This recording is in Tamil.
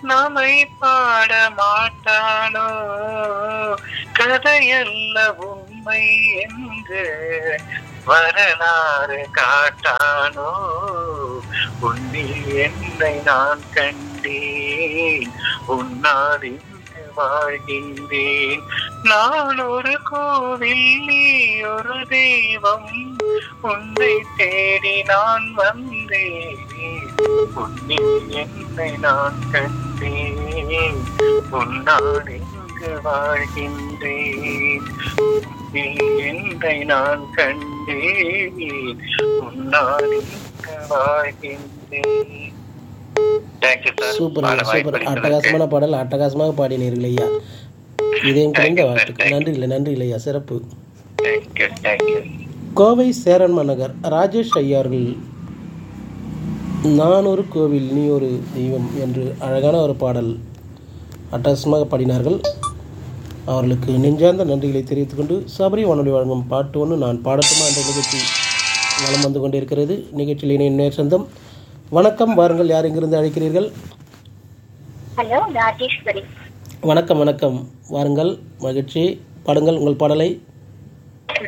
நம்மை பாட மாட்டானோ கதையல்ல உண்மை என்று வரலாறு காட்டானோ உன்னில் என்னை நான் கண்டேன் உன்னால் இங்கு வாழ்கின்றேன் நான் ஒரு கோவில் நீ ஒரு தெய்வம் உன்னை தேடி நான் வந்தேன் உன்னில் என்னை நான் கண்டேன் உன்னால் இங்கு வாழ்கின்றேன் உன்னில் என்னை நான் கண்டேன் உன்னால் இங்கு வாழ்கின்றேன் தேங்க்யூ சார் சூப்பர் ஐயா சூப்பர் அட்டகாசமான பாடல் அட்டகாசமாக பாடினீர்கள் ஐயா இதயம் குறைந்த வாழ்த்துக்கள் நன்றி இல்லை நன்றி இல்லையா சிறப்பு தேங்க்யூ தேங்க்யூ கோவை சேரன் மாநகர் ராஜேஷ் ஐயா அவர்கள் நான் ஒரு கோவில் நீ ஒரு தெய்வம் என்று அழகான ஒரு பாடல் அட்டகாசமாக பாடினார்கள் அவர்களுக்கு நெஞ்சார்ந்த நன்றிகளை தெரிவித்துக் கொண்டு சபரி வானொலி வழங்கும் பாட்டு ஒன்று நான் பாடட்டுமா என்ற நிகழ்ச்சி வலம் வந்து கொண்டிருக்கிறது நிகழ்ச்சியில் இணைய நேர் சொந்தம் வணக்கம் வாருங்கள் யார் எங்கிருந்து அழைக்கிறீர்கள் ஹலோ ராஜேஸ்வரி வணக்கம் வணக்கம் வாருங்கள் மகிழ்ச்சி பாடுங்கள் உங்கள் பாடலை